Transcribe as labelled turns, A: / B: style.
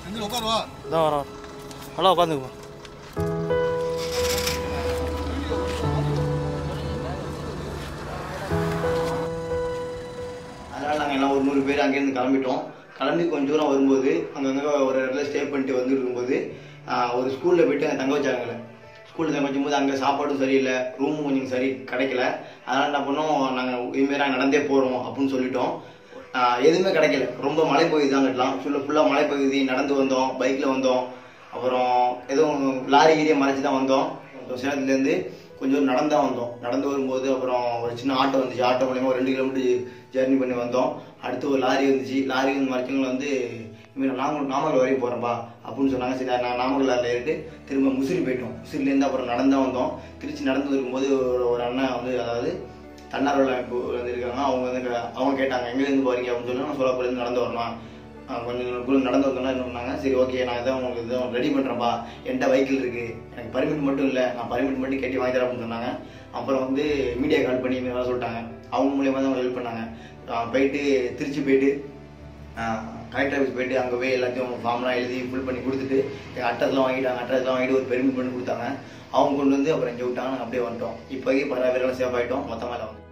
A: செந்தில் உட்காருவா
B: இதான் வரோம் நல்லா உட்காந்துக்குப்பா
C: அதனால் நாங்கள் எல்லாம் ஒரு நூறு பேர் அங்கேருந்து கிளம்பிட்டோம் கிளம்பி கொஞ்ச தூரம் வரும்போது அங்கங்கே ஒரு இடத்துல ஸ்டே பண்ணிட்டு வந்துட்டு இருக்கும்போது ஆஹ், ஒரு ஸ்கூலில் போயிட்டு அங்கே தங்க வச்சாங்களே ஸ்கூலில் தங்க வச்சும்போது அங்கே சாப்பாடும் சரியில்லை ரூமும் கொஞ்சம் சரி கிடைக்கல அதனால் என்ன பண்ணோம் நாங்கள் இதுமாரி நாங்கள் நடந்தே போகிறோம் அப்படின்னு சொல்லிட்டோம் ஆஹ், எதுவுமே கிடைக்கல ரொம்ப மழை பெய்யுது அங்கிட்டலாம் ஃபுல்லாக ஃபுல்லாக மழை பெய்யுது நடந்து வந்தோம் பைக்கில் வந்தோம் அப்புறம் எதுவும் லாரி கீரியை மறைச்சு தான் வந்தோம் அப்புறம் சேலத்துலேருந்து கொஞ்சம் நடந்தா வந்தோம் நடந்து வரும்போது அப்புறம் ஒரு சின்ன ஆட்டோ வந்துச்சு ஆட்டோ மூலியமா ஒரு ரெண்டு கிலோமீட்டர் ஜேர்னி பண்ணி வந்தோம் அடுத்து ஒரு லாரி வந்துச்சு லாரி வந்து மறைச்சவங்க வந்து இனிமேல் நாமக்கல் நாமக்கல் வரைக்கும் போகிறப்பா அப்படின்னு சொன்னாங்க சரி நாங்கள் நாமக்கல் லாரில் ஏறிட்டு திரும்ப முசிறி போயிட்டோம் முசிறிலேருந்து அப்புறம் நடந்தா வந்தோம் திருச்சி நடந்து வரும்போது ஒரு ஒரு அண்ணன் வந்து அதாவது தன்னார்வல அமைப்பு வந்து இருக்காங்க அவங்க வந்து க- அவங்க கேட்டாங்க எங்கேருந்து போறீங்க அப்படின்னு சொல்லி நான் சோழப்புலேருந்து நடந்து வரணும் ஆஹ் கொஞ்சம் தூரம் நடந்து வந்தோம்னா என்ன பண்ணாங்க சரி ஓகே நான் இதான் உங்களுக்கு இதான் ரெடி பண்ணுறேன்ப்பா என்கிட்ட வெஹிக்கிள் இருக்கு எனக்கு பர்மிட் மட்டும் இல்லை நான் பர்மிட் மட்டும் கட்டி வாங்கி தரேன் அப்படின்னு சொன்னாங்க அப்புறம் வந்து மீடியா கால் பண்ணி இந்த மாதிரி சொல்லிட்டாங்க அவங்க மூலியமாக தான் ஹெல்ப் பண்ணாங்க ஆஹ் போயிட்டு திருச்சி போயிட்டு கலெக்டர் ஆஃபீஸ் போயிட்டு அங்கே போய் எல்லாத்தையும் ஃபார்ம்லாம் எழுதி ஃபில் பண்ணி கொடுத்துட்டு எங்கள் அட்ரஸ்லாம் வாங்கிட்டாங்க அட்ரஸ்லாம் வாங்கிட்டு ஒரு பெர்மிட் பண்ணி கொடுத்தாங்க அவங்க கொண்டு வந்து அப்புறம் இங்கே விட்டாங்க நாங்கள் அப்படியே வந்துட்டோம் இப்போதைக்கு பரவாயில்ல சேஃப் ஆகிட்டோம் மொத்தமாக வந்து